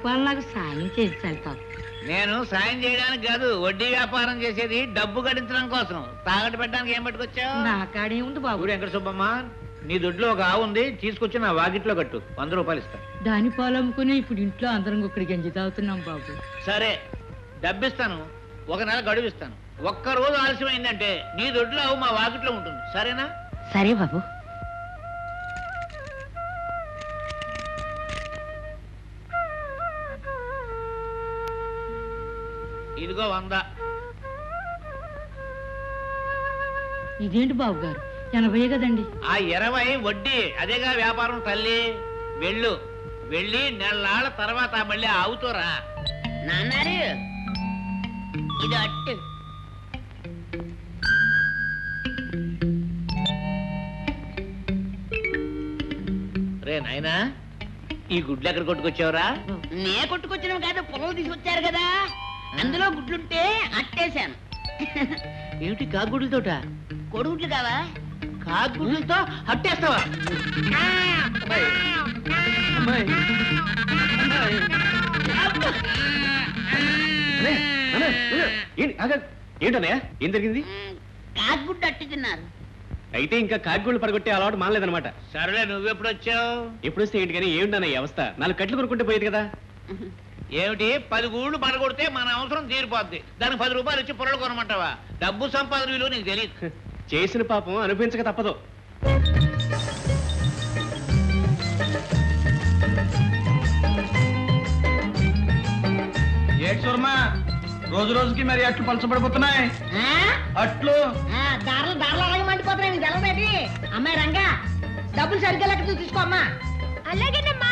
వాళ్ళు నాకు సాయం చేయించాలి పాప నేను సాయం చేయడానికి కాదు వడ్డీ వ్యాపారం చేసేది డబ్బు గడించడం కోసం తాగట్టు పెట్టడానికి ఏం పట్టుకొచ్చావు నా కాడే ఉంది బాబు ఊరు వెంకట సుబ్బమ్మ నీ దొడ్లో ఒక ఆవు ఉంది తీసుకొచ్చి నా వాకిట్లో కట్టు వంద రూపాయలు ఇస్తా దాని పాలు అమ్ముకుని ఇప్పుడు ఇంట్లో అందరం ఒకటి గంజి తాగుతున్నాం బాబు సరే డబ్బిస్తాను ఒక నెల గడువు ఇస్తాను ఒక్క రోజు ఆలస్యమైందంటే నీ దొడ్లో ఆవు మా వాకిట్లో ఉంటుంది సరేనా సరే బాబు ఇదిగో వంద ఇదేంటి బాబు గారు ఎనభై కదండి ఆ ఇరవై వడ్డీ అదేగా వ్యాపారం తల్లి వెళ్ళు వెళ్ళి నెలనాళ్ళ తర్వాత మళ్ళీ ఆవుతోరా నాన్నారు ఇది అట్టు రే నాయనా ఈ గుడ్లు ఎక్కడ కొట్టుకొచ్చావురా నే కొట్టుకొచ్చినవి కాదు పొలం తీసుకొచ్చారు కదా అందులో గుడ్లుంటే అట్టేశాను ఏమిటి కాకుగుడ్లతోట కొడుగుడ్లు కావా కాకుగుడ్లతో హట్టేస్తావా ఏంటన్నయ్య ఏం జరిగింది కాకుగుడ్డు అట్టు తిన్నారు అయితే ఇంకా కాకిగూళ్ళు పడగొట్టే అలవాటు మానలేదన్నమాట సరేలే నువ్వెప్పుడు వచ్చావు ఎప్పుడు వస్తే ఏంటి కానీ ఏమిటన్నయ్య ఈ అవస్థ నాలుగు కట్లు కొనుక్కుంటే పోయేది కదా ఏమిటి పది గూళ్ళు పడగొడితే మన అవసరం తీరిపోద్ది దానికి పది రూపాయలు ఇచ్చి పొరలు కొనమంటావా డబ్బు సంపాదన విలువ నీకు తెలియదు చేసిన పాపం అనుభవించక తప్పదు ఏంటి సురమా రోజు రోజుకి మరి అట్లు పలచబడిపోతున్నాయి ఆ? అట్లు ఆ, దారులు దారులు అలాగే మండిపోతున్నాయి నీకు తెలవేటి అమ్మాయి రంగా డబ్బులు సరిగ్గా లెక్క చూసి తీసుకో అమ్మా అలాగేనమ్మా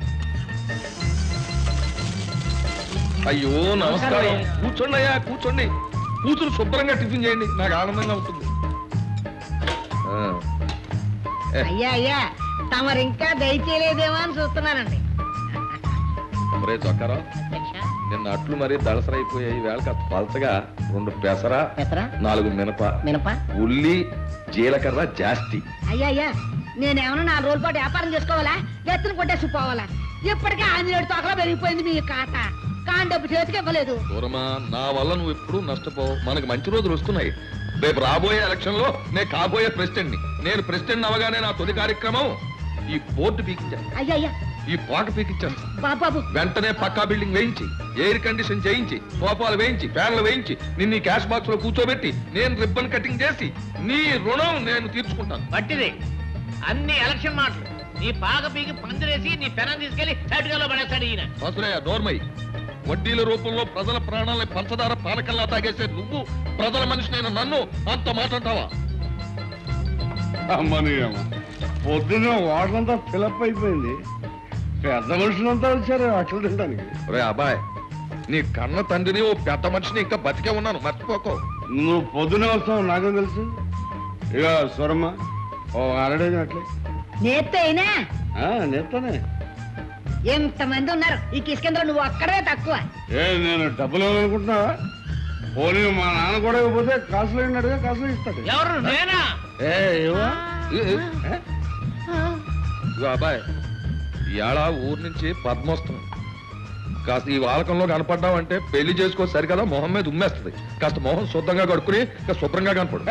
అయ్యో నమస్కారం కూర్చోండి అయ్యా కూర్చోండి కూతురు శుభ్రంగా టిఫిన్ చేయండి నాకు ఆనందంగా ఉంటుంది ఆ, అయ్యా అయ్యా తమరు ఇంకా దయచేయలేదేమో అని చూస్తున్నానండి ఒరే చొక్కారావు నిన్న అట్లు మరీ దళసరైపోయాయి వేళ కాస్త పలచగా రెండు పెసర పెసరా నాలుగు మినప మినప ఉల్లి జీలకర్ర జాస్తి అయ్యా అయ్యా నేనేమన్నా నాలుగు రోజుల పాటు వ్యాపారం చేసుకోవాలా ఎత్తున కొట్టేసి పోవాలా ఇప్పటికే ఆంజనేయుడు తోకలో పెరిగిపోయింది మీ కాట కాని డబ్బు చేతికి ఇవ్వలేదు దూరమా నా వల్ల నువ్వు ఎప్పుడు నష్టపోవు మనకు మంచి రోజులు వస్తున్నాయి రేపు రాబోయే ఎలక్షన్ లో నేను కాబోయే ప్రెసిడెంట్ ని నేను ప్రెసిడెంట్ అవగానే నా తొలి కార్యక్రమం ఈ బోర్డు పీకించాను అయ్యా అయ్యా ఈ పాట పీకించాను బాబు బాబు వెంటనే పక్కా బిల్డింగ్ వేయించి ఎయిర్ కండిషన్ చేయించి సోఫాలు వేయించి ఫ్యాన్లు వేయించి నిన్ను ఈ క్యాష్ బాక్స్ లో కూర్చోబెట్టి నేను రిబ్బన్ కటింగ్ చేసి నీ రుణం నేను తీర్చుకుంటాను పట్టిది అన్ని ఎలక్షన్ మాటలు నీ పాక పీకి పందిరేసి నీ పెనం తీసుకెళ్లి తటుకలో పడేస్తాడు ఈయన వసులయ్య నోర్మై వడ్డీల రూపంలో ప్రజల ప్రాణాలని పంచదార పానకల్లా తాగేసే నువ్వు ప్రజల మనిషినైన నన్ను అంత మాట్లాడతావా అమ్మని అమ్మ పొద్దున్న వాటంతా ఫిలప్ అయిపోయింది పెద్ద మనుషులంతా వచ్చారు అట్లు తినడానికి రే అబ్బాయ్ నీ కన్న తండ్రిని ఓ పెద్ద మనిషిని ఇంకా బతికే ఉన్నాను మర్చిపోకో నువ్వు పొద్దునే వస్తావు నాకేం తెలుసు ఇక స్వరమ్మ ఓ అరడేది అట్లే నేత్తే అయినా ఆ, నేర్తానే ఎంతమంది ఉన్నారు ఈ కిష్కేంద్ర నువ్వు అక్కడే తక్కువ ఏ నేను డబ్బులు ఇవ్వాలనుకుంటున్నావా పోనీ మా నాన్న కూడా ఇవ్వకపోతే కాసులు అయినట్టుగా కాసులు ఇస్తాడు ఎవరు నేనా ఏ ఇవ్వా? ఏ, ఏ, ఏ? ఇదిగో అబ్బాయ్ ఇవాళ ఊరు నుంచి పద్మ వస్తుంది కాస్త ఈ వాలకంలో కనపడ్డావంటే పెళ్లి చేసుకో సరికదా మొహం మీద ఉమ్మేస్తుంది కాస్త మొహం శుద్ధంగా కడుక్కుని ఇంకా శుభ్రంగా కనపడు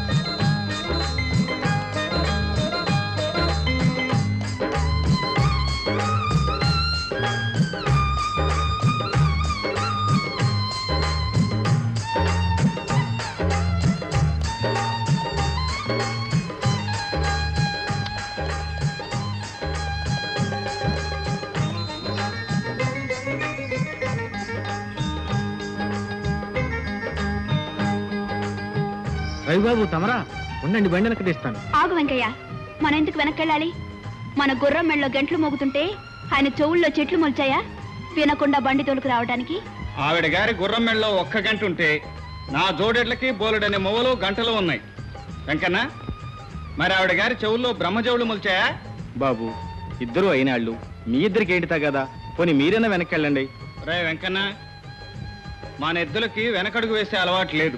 రవిబాబు తమరా ఉండండి బండి వెనక్కి తీస్తాను ఆగు వెంకయ్య మన ఎందుకు వెనక్కెళ్ళాలి మన గుర్రం మెళ్ళలో గంటలు మోగుతుంటే ఆయన చెవుల్లో చెట్లు మొల్చాయా వినకుండా బండి తోలుకు రావడానికి ఆవిడ గారి గుర్రం మెళ్ళలో ఒక్క గంట ఉంటే నా జోడెడ్లకి బోలెడనే మొవలు గంటలు ఉన్నాయి వెంకన్న మరి ఆవిడ గారి చెవుల్లో బ్రహ్మజవులు మొలిచాయా బాబు ఇద్దరు అయినాళ్ళు మీ ఇద్దరికి ఏంటితా కదా పోనీ మీరైనా వెనక్కి వెళ్ళండి రే వెంకన్న మన ఎద్దులకి వెనకడుగు వేసే అలవాటు లేదు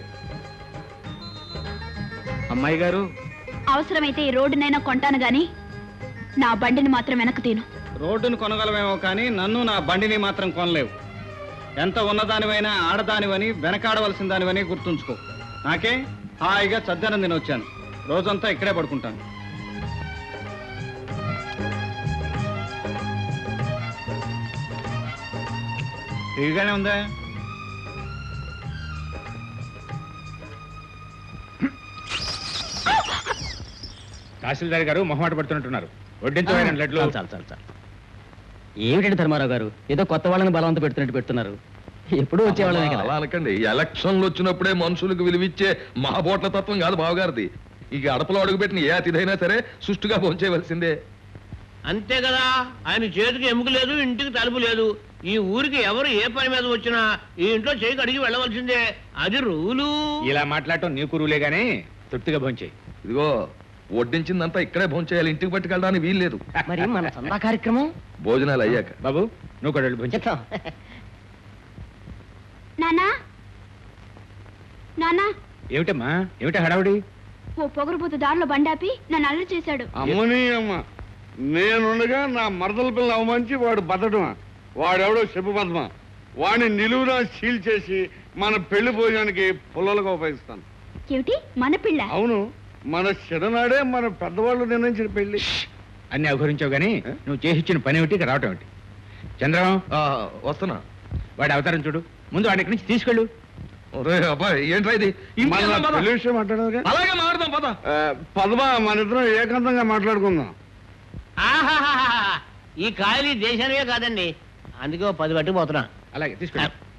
అమ్మాయి గారు అవసరమైతే ఈ రోడ్డునైనా కొంటాను గాని నా బండిని మాత్రం వెనక్కు తీను రోడ్డును కొనగలమేమో కానీ నన్ను నా బండిని మాత్రం కొనలేవు ఎంత ఉన్నదానివైనా ఆడదానివని వెనకాడవలసిన దానివని గుర్తుంచుకో నాకే హాయిగా చద్దనం తిని వచ్చాను రోజంతా ఇక్కడే పడుకుంటాను ఇదిగానే ఉందా తహసీల్దార్ గారు మొహమాట పడుతున్నట్టున్నారు వడ్డించమైన లడ్లు చాలు చాలు చాలు ఏమిటండి ధర్మారావు గారు ఏదో కొత్త వాళ్ళని బలవంత పెడుతున్నట్టు పెడుతున్నారు ఎప్పుడూ వచ్చేవాళ్ళమే అలా కదా అనకండి ఎలక్షన్లు వచ్చినప్పుడే మనుషులకు విలువిచ్చే మహాబోట్ల తత్వం కాదు బావగారిది ఇక అడపలో అడుగుపెట్టిన ఏ అతిథైనా సరే సుష్టుగా భోంచేయవలసిందే అంతే కదా ఆయన చేతికి ఎముక లేదు ఇంటికి తలుపు లేదు ఈ ఊరికి ఎవరు ఏ పని మీద వచ్చినా ఈ ఇంట్లో చేయి కడిగి వెళ్ళవలసిందే అది రూలు ఇలా మాట్లాడటం నీ కురువులే గానీ తృప్తిగా భోంచేయి ఇదిగో వడ్డించిందంతా ఇక్కడే భోంచేయాలి ఇంటికి పట్టుకెళ్ళడానికి వీల్లేదు మరి మన సందా కార్యక్రమం భోజనాలు అయ్యాక బాబు నువ్వు కూడా వెళ్ళి భోంచే చెప్తాం నానా నానా ఏమిటమ్మా ఏమిటా హడావుడి ఓ పొగరుబోతు దారిలో బండాపి నన్ను అల్లరి చేశాడు అమ్మని అమ్మ నేనుండగా నా మరదల పిల్ల అవమంచి వాడు బతడమా వాడెవడో చెప్పు పద్మ వాడిని నిలువునా సీల్ చేసి మన పెళ్లి భోజనానికి పుల్లలుగా ఉపయోగిస్తాను ఏమిటి మన పిల్ల అవును మన చిన్ననాడే మన పెద్దవాళ్ళు నిర్ణయించిన పెళ్లి అన్ని అవహరించావు గానీ నువ్వు చేసి ఇచ్చిన పని ఏమిటి ఇక్కడ రావటం ఏమిటి చంద్రం ఆ, వస్తున్నా వాడి అవతారం చూడు ముందు వాడి ఇక్కడి నుంచి తీసుకెళ్ళు ఒరే అబ్బాయి ఏంట్రా ఇది ఇంటికి మన వెళ్దాం పద. పెళ్లి విషయం మాట్లాడదుగా అలాగే మారుదాం పద ఆ, పద్మ మన ఇద్దరం ఏకాంతంగా మాట్లాడుకుందాం ఆహాహాహా ఈ ఖాళీ దేశానివే కాదండి అందుకే ఓ పది పట్టుకుపోతున్నా అలాగే తీసుకెళ్ళు